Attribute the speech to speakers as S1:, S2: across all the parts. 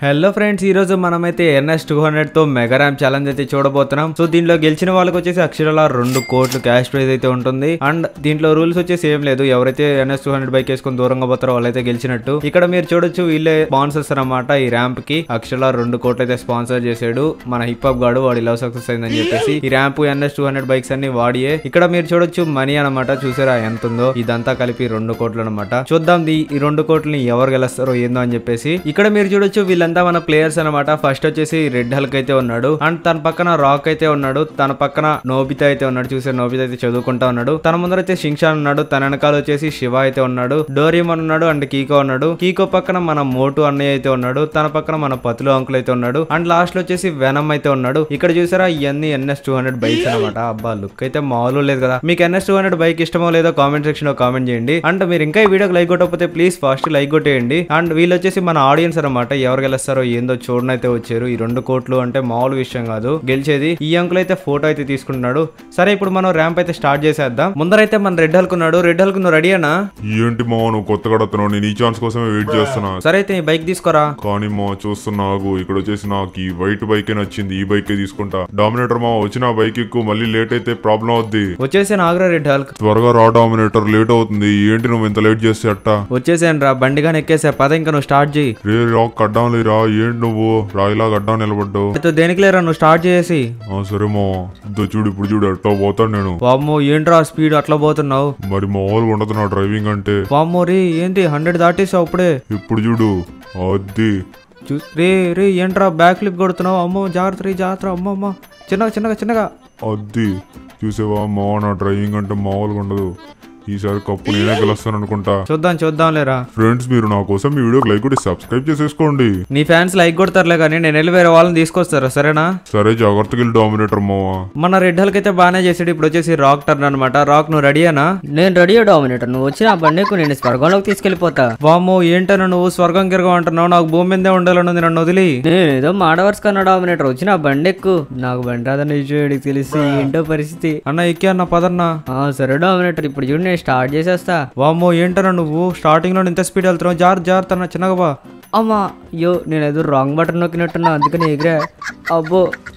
S1: Hello friends ఈ రోజు మనమైతే ఎన్ఎస్ టూ హండ్రెడ్ తో మెగా ర్యామ్ ఛాలెంజ్ అయితే చూడబోతున్నాం సో దీంట్లో గెలిచిన వాళ్ళకి వచ్చేసి అక్షరాల రెండు కోట్లు క్యాష్ ప్రైజ్ అయితే ఉంటుంది అండ్ దీంట్లో రూల్స్ వచ్చేసి ఏం లేదు ఎవరైతే ఎన్ఎస్ టూ హండ్రెడ్ బైక్ వేసుకొని దూరంగా పోతారో వాళ్ళైతే గెలిచినట్టు ఇక్కడ మీరు చూడొచ్చు వీళ్ళే స్పాన్సర్స్ అన్నమాట ఈ ర్యాంప్ కి అక్షరాల రెండు కోట్లు అయితే స్పాన్సర్ చేసాడు మన హిప్ హాప్ గాడు వాడి లవ్ సక్సెస్ అయిందని చెప్పేసి ఈ ramp NS two hundred bikes అన్ని వాడియే ఇక్కడ మీరు చూడొచ్చు మనీ అన్నమాట చూసారా ఎంత ఉందో ఇదంతా కలిపి రెండు కోట్లు అనమాట చూద్దాం ది ఈ రెండు కోట్లని ఎవరు గెలుస్తారో ఏందో అని చెప్పేసి ఇక్కడ మీరు చూడొచ్చు వీళ్ళంతా మన ప్లేయర్స్ అనమాట ఫస్ట్ వచ్చేసి రెడ్ హల్క్ అయితే ఉన్నాడు అండ్ తన పక్కన రాక్ అయితే ఉన్నాడు తన పక్కన నోబితా అయితే ఉన్నాడు చూసే నోబితా అయితే చదువుకుంటా ఉన్నాడు తన ముందర అయితే షింక్షాన్ ఉన్నాడు తన వెనకాల వచ్చేసి శివ అయితే ఉన్నాడు డోరియమన్ ఉన్నాడు అండ్ కీకో ఉన్నాడు కీకో పక్కన మన మోటు అన్నయ్య అయితే ఉన్నాడు తన పక్కన మన పతులు అంకుల్ అయితే ఉన్నాడు అండ్ లాస్ట్ లో వచ్చేసి వెనమ్ అయితే ఉన్నాడు ఇక్కడ చూసారా ఇవన్నీ ఎన్ఎస్ టూ హండ్రెడ్ బైక్స్ అనమాట అబ్బా లుక్ అయితే మామూలు లేదు కదా మీకు ఎన్ఎస్ టూ హండ్రెడ్ బైక్ ఇష్టమో లేదో కామెంట్ సెక్షన్ లో కామెంట్ చేయండి అండ్ మీరు ఇంకా ఈ వీడియోకి లైక్ కొట్టకపోతే ప్లీజ్ ఫస్ట్ లైక్ కొట్టేయండి అండ్ వీళ్ళు వచ్చేసి మన ఆడియన్స్ అనమాట ఎవరు గెలుస్తారో ఏందో చూడనైతే వచ్చారు ఈ రెండు కోట్లు అంటే మామూలు విషయం కాదు గెలిచేది ఈ అంకుల్ అయితే ఫోటో అయితే తీసుకుంటున్నాడు సరే ఇప్పుడు మనం ర్యాంప్ అయితే స్టార్ట్ చేసేద్దాం ముందరైతే మన రెడ్ హల్క్ ఉన్నాడు రెడ్ హల్క్ నువ్వు రెడీ అనా
S2: ఏంటి మావ నువ్వు కొత్తగా వస్తున్నావు నేను ఈ ఛాన్స్ కోసమే వెయిట్ చేస్తున్నా
S1: సరే అయితే ఈ బైక్ తీసుకోరా
S2: కానీ మా చూస్తున్నా ఆగు ఇక్కడ వచ్చేసి నాకు ఈ వైట్ బైకే నచ్చింది ఈ బైకే తీసుకుంటా డామినేటర్ మా వచ్చిన ఆ బైక్ ఎక్కువ మళ్ళీ లేట్ అయితే ప్రాబ్లం అవుద్ది
S1: వచ్చేసి నాగరా రెడ్ హల్క్
S2: త్వరగా రా డామినేటర్ లేట్ అవుతుంది ఏంటి నువ్వు ఇంత లేట్ చేస్తే అట్టా
S1: వచ్చేసాను రా బండిగానే ఎక్కేసా పద ఇంకా నువ్వు స్టార్ట్ చేయి
S2: రే రా కడ్డాం లేరా ఏంటి నువ్వు రాయిలా గడ్డాం నిలబడ్డావు
S1: అయితే దేనికి లేరా నువ్వు స్టార్ట్ చేసి
S2: ఆ సరే మా ఇద్దో చూడు ఇప్పుడు చూడు ఎట్టా పోతాను నేను
S1: వామ్మో ఏంట్రా స్పీడ్ అట్లా పోతున్నావు
S2: మరి మామూలుగా ఉండదు నా డ్రైవింగ్ అంటే
S1: వామ్మో రే ఏంటి హండ్రెడ్ దాటేసావు అప్పుడే
S2: ఇప్పుడు చూడు అది
S1: చూ రే రే ఏంట్రా బ్యాక్ ఫ్లిప్ కొడుతున్నావు అమ్మో జాగ్రత్త రే జాగ్రత్త అమ్మ అమ్మ చిన్నగా చిన్నగా చిన్నగా
S2: అది చూసావా మావ నా డ్రైవింగ్ అంటే మామూలుగా ఉండదు ఈసారి కప్పు నేనే గెలుస్తాను అనుకుంటా
S1: చూద్దాం చూద్దాం లేరా
S2: ఫ్రెండ్స్ మీరు నా కోసం ఈ వీడియోకి లైక్ కొట్టి సబ్స్క్రైబ్ చేసేసుకోండి
S1: నీ ఫ్యాన్స్ లైక్ కొడతారులే కానీ నేను వెళ్ళి వేరే వాళ్ళని తీసుకొస్తారా సరేనా
S2: సరే జాగ్రత్తగా వెళ్ళి డామినేటర్ మావా
S1: మన రెడ్ హల్క్ అయితే బాగానే చేసాడు ఇప్పుడు వచ్చేసి రాక్ టర్న్ అనమాట రాక్ నువ్వు రెడీయేనా
S3: నేను రెడీ డామినేటర్ నువ్వు వచ్చి నా బండికు నేను స్వర్గంలోకి తీసుకెళ్లిపోతా
S1: వామ్మో ఏంటన్నా నువ్వు స్వర్గం గిరగం అంటున్నావు నాకు భూమి మీదే ఉండాలనుంది నన్ను వదిలి
S3: నేను ఏదో మాడవర్స్ కన్నా డామినేటర్ వచ్చి నా బండి ఎక్కు నాకు బండి రాదని విషయం తెలిసి ఏంటో పరిస్థితి
S1: అన్న ఎక్కే అన్న పదన్నా
S3: ఆ సరే డామినేటర్ ఇప్పుడు చూడు నేను స్టార్ట్ చేసేస్తా
S1: వామ్మో ఏంటన్నా నువ్వు స్టార్టింగ్ లో ఇంత స్పీడ్ వెళ్తున్నావు జాగ్రత్త జాగ్రత్త అన్న చిన్నగా బా
S3: అమ్మా అయ్యో నేను ఏదో రాంగ్ బటన్ నొక్కినట్టున్నా అందుకని ఎగిరా అబ్బో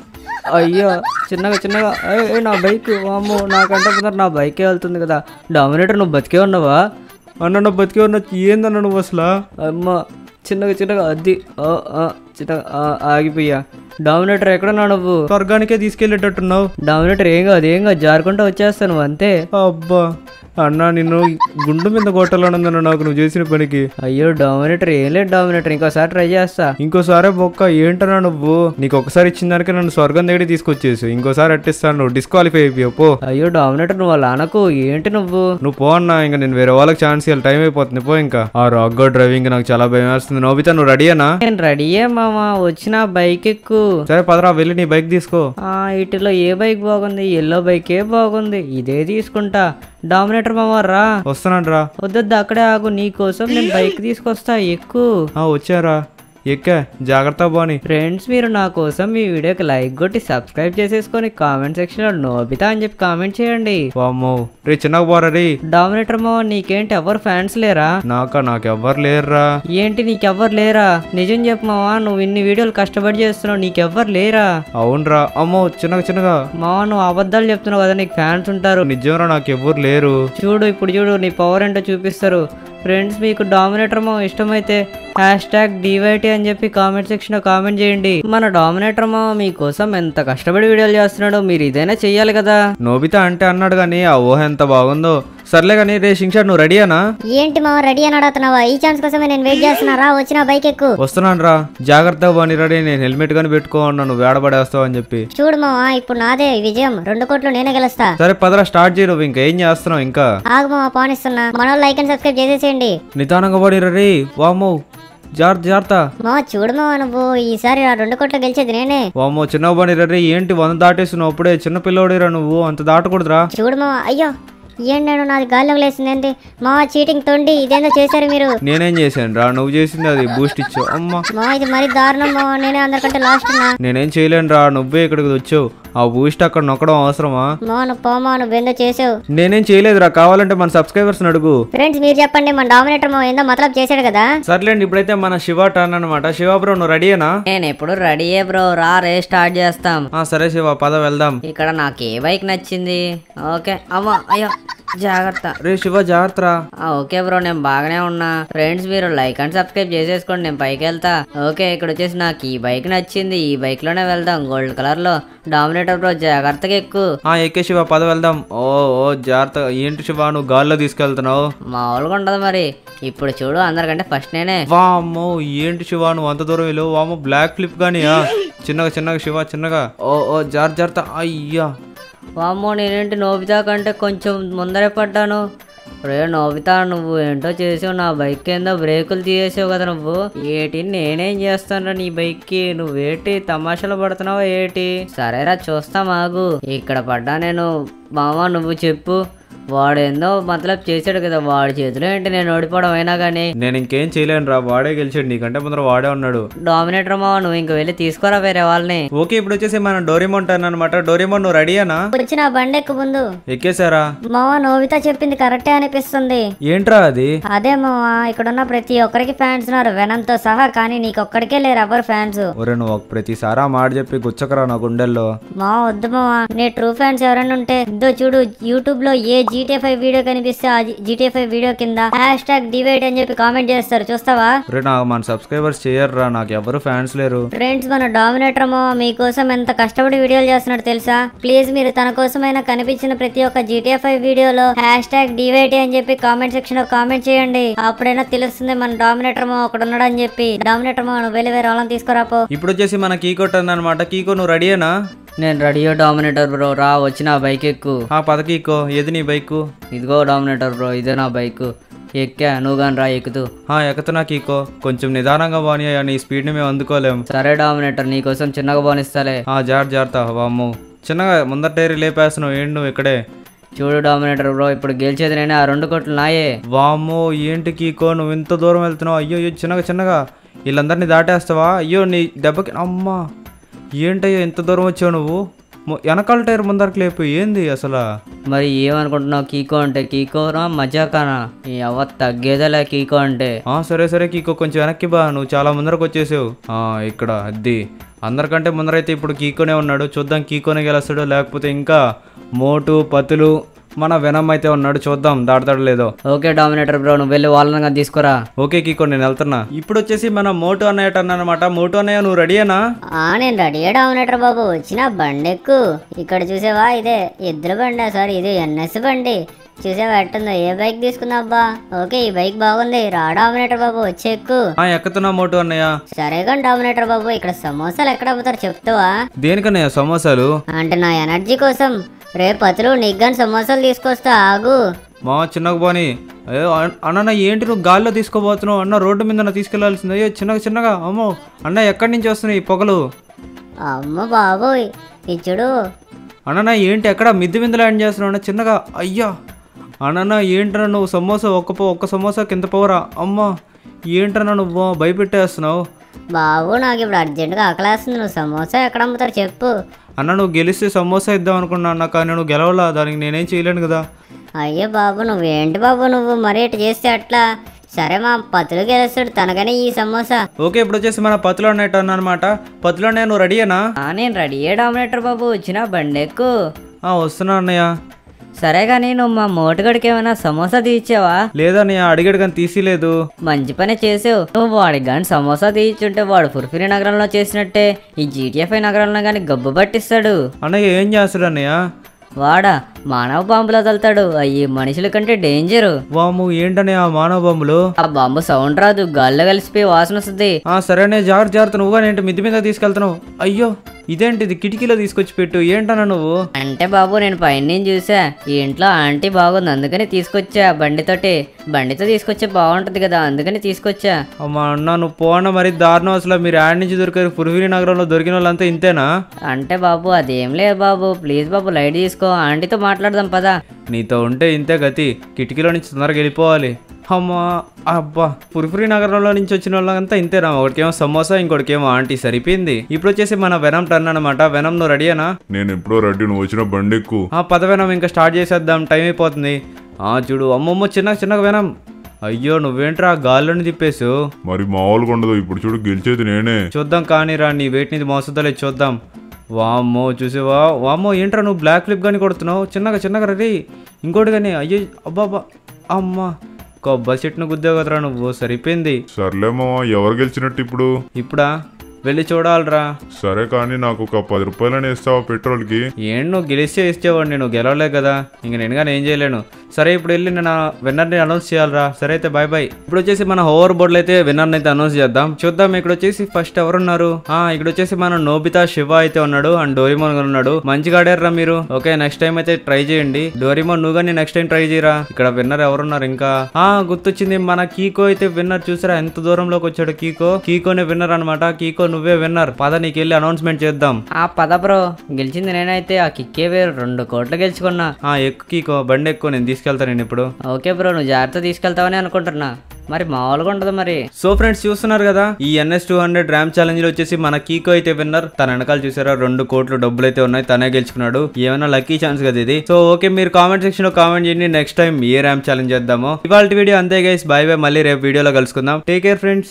S3: అయ్యో చిన్నగా చిన్నగా ఏయ్, ఏయ్, నా బైక్ అమ్మో నాకంటే ముందర నా బైకే వెళ్తుంది కదా డామినేటర్ నువ్వు బతికే ఉన్నావా
S1: అన్న నువ్వు బతికే ఉన్న ఏందన్న నువ్వు అసలు
S3: అమ్మ చిన్నగా చిన్నగా అద్ది ఆ, ఆ, చిన్నగా ఆ, ఆగిపోయా డామినేటర్ ఎక్కడున్నా నువ్వు
S1: స్వర్గానికే తీసుకెళ్ళేటట్టున్నావు
S3: డామినేటర్ ఏం కాదు ఏం కాదు జారుకుంటూ వచ్చేస్తాను నువ్వు అంతే
S1: అబ్బా అన్న నిన్ను గుండు మీద కొట్టాలనుందన్న నాకు నువ్వు చేసిన పనికి
S3: అయ్యో డామినేటర్ ఏం లేదు డామినేటర్ ఇంకోసారి ట్రై చేస్తా
S1: ఇంకోసారి బొక్క ఏంటన్నా నువ్వు నీకు ఒకసారి ఇచ్చిన దానికి నన్ను స్వర్గం దగ్గర తీసుకొచ్చేసి ఇంకోసారి అట్టిస్తాను నువ్వు డిస్క్వాలిఫై అయిపోయావు పో
S3: అయ్యో డామినేటర్ నువ్వు అలా అనకు ఏంటి నువ్వు
S1: నువ్వు పో అన్న ఇంకా నేను వేరే వాళ్ళకి ఛాన్స్ ఇవ్వాలి టైం అయిపోతుంది పో ఇంకా ఆ రాక్ గో డ్రైవింగ్ నాకు చాలా భయం వేస్తుంది నోబితా నువ్వు రెడీయేనా
S3: నేను రెడీయే మామా వచ్చిన బైక్ ఎక్కు
S1: సరే పదరా వెళ్ళి నీ బైక్ తీసుకో
S3: ఆ వీటిలో ఏ బైక్ బాగుంది ఎల్లో బైకే బాగుంది ఇదే తీసుకుంటా డామినేటర్ మామ రా
S1: వస్తున్నాను రా
S3: వద్దొద్దు అక్కడే ఆగు నీ కోసం నేను బైక్ తీసుకొస్తా ఎక్కు
S1: ఆ, వచ్చారా ఎక్కా జాగ్రత్త బాని
S3: ఫ్రెండ్స్ మీరు నా కోసం ఈ వీడియోకి లైక్ కొట్టి సబ్స్క్రైబ్ చేసేసుకొని కామెంట్ సెక్షన్ లో నోబితా అని చెప్పి కామెంట్ చేయండి
S1: వామ్మో రే చిన్నగా పోరా రే
S3: డామినేటర్ మామ నీకేంటి ఎవరు ఫ్యాన్స్ లేరా
S1: నాక నాకెవ్వరు లేరురా
S3: ఏంటి నీకెవ్వరు లేరా నిజం చెప్పు మావా నువ్వు ఇన్ని వీడియోలు కష్టపడి చేస్తున్నావు నీకెవ్వరు లేరా
S1: అవునరా అమ్మో చిన్నగా చిన్నగా
S3: మావా నువ్వు అబద్ధాలు చెప్తున్నావు కదా నీకు ఫ్యాన్స్ ఉంటారు
S1: నిజంరా నాకెవ్వరు లేరు
S3: చూడు ఇప్పుడు చూడు నీ పవర్ ఏంటో చూపిస్తారు ఫ్రెండ్స్ మీకు డామినేటర్ మా ఇష్టమైతే హ్యాష్ ట్యాగ్ డివైటీ అని చెప్పి కామెంట్ సెక్షన్ లో కామెంట్ చేయండి మన డామినేటర్ మా మీకోసం ఎంత కష్టపడి వీడియోలు చేస్తున్నాడో మీరు ఇదైనా చెయ్యాలి కదా
S1: నోబితా అంటే అన్నాడు కానీ ఆ ఊహ ఎంత బాగుందో సర్లే కానీ రే శింషా నువ్వు రెడీయానా
S4: ఏంటి మామ రెడీ అని అడుగుతున్నావా ఈ ఛాన్స్ కోసమే నేను వెయిట్ చేస్తున్నా రా వచ్చిన బైక్ ఎక్కు
S1: వస్తున్నాను రా జాగ్రత్తగా బాని రెడీ నేను హెల్మెట్ కానీ పెట్టుకో నన్ను వేడబడేస్తావు అని చెప్పి
S4: చూడు మామ ఇప్పుడు నాదే విజయం రెండు కోట్లు నేనే గెలుస్తా
S1: సరే పదరా స్టార్ట్ చేయి నువ్వు ఇంకా ఏం చేస్తున్నావు ఇంకా
S4: ఆగు మామ పానిస్తున్నా మన లైక్ అండ్ సబ్స్క్రైబ్ చేసేసేయండి
S1: నిదానంగా పడి రే వామ్మో జాగ్రత్త జాగ్రత్త
S4: మామ చూడు మామ నువ్వు ఈసారి ఆ రెండు కోట్లు గెలిచేది నేనే
S1: వామ్మో చిన్న పడి రే ఏంటి వంద దాటేస్తున్నావు అప్పుడే చిన్న పిల్లోడిరా నువ్వు అంత దాటకూడదురా
S4: చూడు మామ అయ్యో ఏం నేను నాది గాల్లోకి లేసింది ఏంటి మామ చీటింగ్ తొండి ఇదేందో చేశారు మీరు
S1: నేనేం చేశాను రా నువ్వు చేసింది అది బూస్ట్ ఇచ్చావు అమ్మా
S4: మామ ఇది మరి దారుణం మామ నేనే అందరికంటే లాస్ట్ ఉన్నా
S1: నేనేం చేయలేను రా నువ్వే ఇక్కడికి వచ్చావు ఆ బూస్ట్ అక్కడ నొక్కడం అవసరమా
S4: మోను పో మోను బెందో చేసావు
S1: నేనేం చేయలేదురా కావాలంటే మన సబ్స్క్రైబర్స్ అడుగు
S4: ఫ్రెండ్స్ మీరు చెప్పండి మన డామినేటర్ మో ఏందో మతలబ్ చేశాడు కదా
S1: సర్లేండి ఇప్పుడైతే మన శివ టర్న్ అనమాట శివ బ్రో నువ్వు రెడీయేనా
S3: నేను ఎప్పుడు రెడీయే బ్రో రా రే స్టార్ట్ చేస్తాం
S1: ఆ సరే శివ పద వెళ్దాం
S3: ఇక్కడ నాకు ఏ బైక్ నచ్చింది ఓకే అమ్మా అయ్యో జాగ్రత్త
S1: రే శివ జాగ్రత్త రా.
S3: ఆ, ఓకే బ్రో నేను బాగానే ఉన్నా ఫ్రెండ్స్ మీరు లైక్ అండ్ సబ్స్క్రైబ్ చేసేసుకోండి నేను పైకి వెళ్తా ఓకే ఇక్కడ వచ్చేసి నాకు ఈ బైక్ నచ్చింది ఈ బైక్ లోనే వెళ్దాం గోల్డ్ కలర్ లో డామినేటర్ బ్రో జాగ్రత్తగా ఎక్కువ
S1: ఆ ఎక్కే శివ పద వెళ్దాం ఓ ఓ జాగ్రత్త ఏంటి శివ నువ్వు గాల్లో తీసుకెళ్తున్నావు
S3: మామూలుగా ఉండదు మరి ఇప్పుడు చూడు అందరికంటే ఫస్ట్ నేనే
S1: వామ్మో ఏంటి శివ నువ్వు అంత దూరం వెళ్ళు వామ్మో బ్లాక్ ఫ్లిప్ గానియా చిన్నగా చిన్నగా శివ చిన్నగా ఓ ఓ జాగ్రత్త జాగ్రత్త అయ్యా
S3: వామ్మో నేనేంటి నోబితా కంటే కొంచెం ముందరే పడ్డాను రే నోబితా నువ్వు ఏంటో చేసావు నా బైక్ కింద బ్రేకులు తీసేసావు కదా నువ్వు ఏటి నేనేం చేస్తాను నీ బైక్ కి నువ్వేటి తమాషాలు పడుతున్నావా ఏటి సరేరా చూస్తా మాగు ఇక్కడ పడ్డా నేను మామ నువ్వు చెప్పు వాడేందో మతలబ్ చేశాడు కదా వాడి చేతిలో ఏంటి నేను ఓడిపోవడం అయినా కానీ
S1: నేను ఇంకేం చేయలేను రా వాడే గెలిచాడు నీకంటే ముందర వాడే ఉన్నాడు
S3: డామినేటర్ మావ నువ్వు ఇంక వెళ్ళి తీసుకురా వేరే వాళ్ళని
S1: ఓకే ఇప్పుడు వచ్చేసి మన డోరేమోన్ టర్న్ అనమాట డోరేమోన్ నువ్వు రెడీయేనా
S4: వచ్చి నా బండి ఎక్కు ముందు
S1: ఎక్కేసారా
S4: మావా నోవితా చెప్పింది కరెక్టే అనిపిస్తుంది
S1: ఏంట్రా అది
S4: అదే మావా ఇక్కడున్న ప్రతి ఒక్కరికి ఫ్యాన్స్ ఉన్నారు వెనంతో సహా కానీ నీకొక్కడికే లేరు ఎవరు ఫ్యాన్స్
S1: ఒరే నువ్వు ఒక ప్రతిసారి ఆ మాట చెప్పి గుచ్చకరా నా గుండెల్లో
S4: మా వద్దు మావా నీ ట్రూ ఫ్యాన్స్ ఎవరైనా ఉంటే ఇదో చూడు యూట్యూబ్ లో ఏ జీటీ ఫైవ్ వీడియో కనిపిస్తే ఆ జీటీ ఫైవ్ వీడియో కింద హ్యాష్ ట్యాగ్ డివైడ్ అని చెప్పి కామెంట్ చేస్తారు చూస్తావా
S1: ఒరే నాకు మన సబ్స్క్రైబర్స్ చేయర్రా నాకు ఎవరు ఫ్యాన్స్ లేరు
S4: ఫ్రెండ్స్ మన డామినేటర్ మామ మీకోసం ఎంత కష్టపడి వీడియోలు చేస్తున్నాడు తెలుసా ప్లీజ్ మీరు తన కోసమైనా కనిపించిన ప్రతి ఒక్క జీటీఏ ఫైవ్ వీడియోలో హ్యాష్ ట్యాగ్ డివైటీ అని చెప్పి కామెంట్ సెక్షన్ లో కామెంట్ చేయండి అప్పుడైనా తెలుస్తుంది మన డామినేటర్ మామ ఒకడు ఉన్నాడు అని చెప్పి డామినేటర్ మామ నువ్వు వెళ్ళి వేరే వాళ్ళని తీసుకురాపో
S1: ఇప్పుడు వచ్చేసి మన కీకో టర్న్ అనమాట కీకో నువ్వు రెడీయేనా
S3: నేను రెడీయో డామినేటర్ బ్రో రా వచ్చి నా బైక్ ఎక్కు
S1: ఆ పద కీకో ఏది నీ బైకు
S3: ఇదిగో డామినేటర్ బ్రో ఇదే నా బైక్ ఎక్కా నువ్వు కానీ రా ఎక్కుతూ
S1: ఆ ఎక్కుతున్నా కీకో కొంచెం నిదానంగా బాని నీ స్పీడ్ని మేము అందుకోలేం
S3: సరే డామినేటర్ నీకోసం చిన్నగా పోనిస్తాలే
S1: ఆ జాగ్రత్త జాగ్రత్త వామ్ము చిన్నగా ముందర టైర్ లేపేస్తున్నావు ఏంటి నువ్వు ఇక్కడే
S3: చూడు డామినేటర్ బ్రో ఇప్పుడు గెలిచేది నేనే ఆ రెండు కోట్లు నాయే
S1: వామ్మో ఏంటి కీకో నువ్వు ఇంత దూరం వెళ్తున్నావు అయ్యో అయ్యో చిన్నగా చిన్నగా వీళ్ళందరినీ దాటేస్తావా అయ్యో నీ దెబ్బకి అమ్మా ఏంటయ్యో ఇంత దూరం వచ్చావు నువ్వు మొ- వెనకాల టైర్ ముందరకు లేపు ఏంది అసలు
S3: మరి ఏమనుకుంటున్నావు కీకో అంటే కీకోనా మజాకానా ఈ అవ్వ తగ్గేదేలే కీకో అంటే
S1: ఆ సరే సరే కీకో కొంచెం వెనక్కి బా నువ్వు చాలా ముందరకు వచ్చేసావు ఆ ఇక్కడ అద్ది అందరికంటే ముందరైతే ఇప్పుడు కీకోనే ఉన్నాడు చూద్దాం కీకోనే గెలుస్తాడో లేకపోతే ఇంకా మోటు పతులు మన వెనం అయితే ఉన్నాడు చూద్దాం దాడతాడు లేదో
S3: ఓకే డామినేటర్ బ్రో నువ్వు వెళ్ళి వాళ్ళని కానీ తీసుకురా
S1: ఓకే కీకో నేను వెళ్తున్నా ఇప్పుడు వచ్చేసి మన మోటు అన్నయ్య టర్న్ అనమాట మోటు అన్నయ్య నువ్వు రెడీయేనా
S4: ఆ నేను రెడీ డామినేటర్ బాబు వచ్చిన బండి ఎక్కు ఇక్కడ చూసావా ఇదే ఎద్దుల బండి సారీ ఇది ఎన్ఎస్ బండి చూసావా ఎట్టుందో ఏ బైక్ తీసుకుందాం అబ్బా ఓకే ఈ బైక్ బాగుంది రా డామినేటర్ బాబు వచ్చి ఎక్కు
S1: ఆ ఎక్కుతున్నా మోటు అన్నయ్య
S4: సరే కానీ డామినేటర్ బాబు ఇక్కడ సమోసాలు ఎక్కడ అమ్ముతారు చెప్తావా
S1: దేనికన్నయ్య సమోసాలు
S4: అంటే నా ఎనర్జీ కోసం రేపు పతులు నీకు సమోసాలు తీసుకొస్తా ఆగు
S1: మా చిన్నగా పోని అయ్యో అన్- అన్న ఏంటి నువ్వు గాల్లో తీసుకోబోతున్నావు అన్న రోడ్డు మీద నా తీసుకెళ్లాల్సింది అయ్యో చిన్నగా చిన్నగా అమ్మో అన్న ఎక్కడి నుంచి వస్తున్నాయి ఈ పొగలు
S4: అమ్మ బాబోయ్ ఇచ్చుడు
S1: అన్న ఏంటి ఎక్కడ మిద్ది మీద ల్యాండ్ చేస్తున్నావు అన్న చిన్నగా అయ్యా అన్న ఏంటన్నా నువ్వు సమోసా ఒక్క పో ఒక్క సమోసా కింద పోరా అమ్మా ఏంటన్నా నువ్వు భయపెట్టేస్తున్నావు
S4: బాబు నాకు ఇప్పుడు అర్జెంటుగా ఆకలేస్తుంది నువ్వు సమోసా ఎక్కడ అమ్ముతారు చెప్పు
S1: అన్న నువ్వు గెలిస్తే సమోసా ఇద్దాం అనుకున్నా అన్న కానీ నువ్వు గెలవలా దానికి నేనేం చేయలేను కదా
S4: అయ్యో బాబు నువ్వేంటి బాబు నువ్వు మరి ఇటు చేస్తే అట్లా సరే మా పతులు గెలుస్తాడు తనకనే ఈ సమోసా
S1: ఓకే ఇప్పుడు వచ్చేసి మన పత్తులో అన్నట్టు అన్న అనమాట పత్తులో అన్నయ్య నువ్వు రెడీయేనా
S3: ఆ, నేను రెడీయే డామినేటర్ బాబు వచ్చిన బండి ఎక్కు
S1: ఆ, వస్తున్నా అన్నయ్య
S3: సరే కానీ నువ్వు మా మోటుగడికి ఏమైనా సమోసా తీర్చావా
S1: లేదన్నయ్య అడిగాడు కానీ తీసిలేదు
S3: మంచి పని చేసావు నువ్వు వాడికి కానీ సమోసా తీయించుంటే వాడు ఫుర్ఫిరి నగరంలో చేసినట్టే ఈ జీటీఎఫ్ఐ నగరంలో కానీ గబ్బు పట్టిస్తాడు
S1: అన్నయ్య ఏం చేస్తాడు అన్నయ్య
S3: వాడా మానవ బాంబులు వదులుతాడు అయ్యి మనుషుల కంటే డేంజరు
S1: వాము ఏంటనే ఆ మానవ బాంబులు
S3: ఆ బాంబు సౌండ్ రాదు గాల్లో కలిసిపోయి వాసన వస్తుంది
S1: ఆ సరేనే జాగ్రత్త జాగ్రత్త నువ్వు ఏంటి మిద్ది మీద తీసుకెళ్తున్నావు అయ్యో ఇదేంటి ఇది కిటికీలో తీసుకొచ్చి పెట్టు ఏంటన్నా నువ్వు
S3: అంటే బాబు నేను పైన నుంచి చూసా ఈ ఇంట్లో ఆంటీ బాగుంది అందుకని తీసుకొచ్చా బండితోటి బండితో తీసుకొచ్చే బాగుంటది కదా అందుకని తీసుకొచ్చా
S1: అమ్మా అన్న నువ్వు పోన్న మరి దారుణం అసలు మీరు యాడ్ నుంచి దొరికారు పురువిరి నగరంలో దొరికిన వాళ్ళంతా ఇంతేనా
S3: అంటే బాబు అదేం లేదు బాబు ప్లీజ్ బాబు లైట్ తీసుకో ఆంటీతో మాట్లాడదాం పదా
S1: నీతో ఉంటే ఇంతే గతి కిటికీలో నుంచి తొందరగా వెళ్ళిపోవాలి అమ్మా అబ్బా పురిపురి నగరంలో నుంచి వచ్చిన వాళ్ళంతా ఇంతేనా ఒకటికేమో సమోసా ఇంకోటికేమో ఆంటీ సరిపోయింది ఇప్పుడు వచ్చేసి మన వెనం టర్న్ అనమాట వెనం నువ్వు రెడీనా
S2: నేను ఎప్పుడో రెడ్డి నువ్వు వచ్చిన బండి ఎక్కు
S1: ఆ పద వెనం ఇంకా స్టార్ట్ చేసేద్దాం టైం అయిపోతుంది ఆ చూడు అమ్మమ్మ చిన్న చిన్నగా వెనం అయ్యో నువ్వేంట్రా గాల్లోని తిప్పేసు
S2: మరి మామూలుగా ఉండదు ఇప్పుడు చూడు గెలిచేది నేనే
S1: చూద్దాం కానీరా నీ వెయిట్ నీది మోసదలే చూద్దాం వామ్మో చూసేవా వామ్మో ఏంట్రా నువ్వు బ్లాక్ ఫ్లిప్ కానీ కొడుతున్నావు చిన్నగా చిన్నగా రీ ఇంకోటి కానీ అయ్యో అబ్బాబా అమ్మా కొబ్బరి చెట్టును గుద్దావు కదరా నువ్వు సరిపోయింది
S2: సర్లే మామ ఎవరు గెలిచినట్టు ఇప్పుడు
S1: ఇప్పుడా వెళ్ళి చూడాలిరా
S2: సరే కానీ నాకు ఒక పది రూపాయలని ఇస్తావా పెట్రోల్కి
S1: ఏం నువ్వు గెలిస్తే ఇచ్చేవాడు నేను గెలవలే కదా ఇంక నేను కానీ ఏం చేయలేను సరే ఇప్పుడు వెళ్ళి నేను విన్నర్ని అనౌన్స్ చేయాలరా సరే అయితే బాయ్ బాయ్ ఇప్పుడు వచ్చేసి మన హోవర్ బోర్డులో అయితే విన్నర్ని అయితే అనౌన్స్ చేద్దాం చూద్దాం ఇక్కడ వచ్చేసి ఫస్ట్ ఎవరున్నారు ఆ ఇక్కడ వచ్చేసి మన నోబితా శివ అయితే ఉన్నాడు అండ్ డోరిమోన్ కూడా ఉన్నాడు మంచిగా ఆడారా మీరు ఓకే నెక్స్ట్ టైం అయితే ట్రై చేయండి డోరిమోన్ నువ్వు కానీ నెక్స్ట్ టైం ట్రై చేయరా ఇక్కడ విన్నర్ ఎవరున్నారు ఇంకా ఆ గుర్తొచ్చింది మన కీకో అయితే విన్నర్ చూసారా ఎంత దూరంలోకి వచ్చాడు కీకో కీకోనే విన్నర్ అన్నమాట కీకో నువ్వే విన్నర్ పద నీకు వెళ్ళి అనౌన్స్మెంట్ చేద్దాం
S3: ఆ పద బ్రో గెలిచింది నేనైతే ఆ కిక్కే వేరు రెండు కోట్లు గెలుచుకున్నా
S1: ఆ ఎక్కు కీకో బండి ఎక్కువ నేను తీసుకెళ్తాను నేను ఇప్పుడు
S3: ఓకే బ్రో నువ్వు జాగ్రత్త తీసుకెళ్తావని అనుకుంటున్నా మరి మామూలుగా ఉండదు మరి
S1: సో ఫ్రెండ్స్ చూస్తున్నారు కదా ఈ NS two hundred ram challenge లో వచ్చేసి మన కీకో అయితే విన్నర్ తన వెనకాల చూసారా రెండు కోట్లు డబ్బులు అయితే ఉన్నాయి తనే గెలుచుకున్నాడు ఏమైనా లక్కీ ఛాన్స్ కదా ఇది సో ఓకే మీరు కామెంట్ సెక్షన్ లో కామెంట్ చేయండి నెక్స్ట్ టైం ఏ ర్యామ్ ఛాలెంజ్ చేద్దామో ఇవాళ వీడియో అంతే గైస్ బాయ్ బాయ్ మళ్ళీ రేపు వీడియోలో కలుసుకుందాం టేక్ కేర్ ఫ్రెండ్స్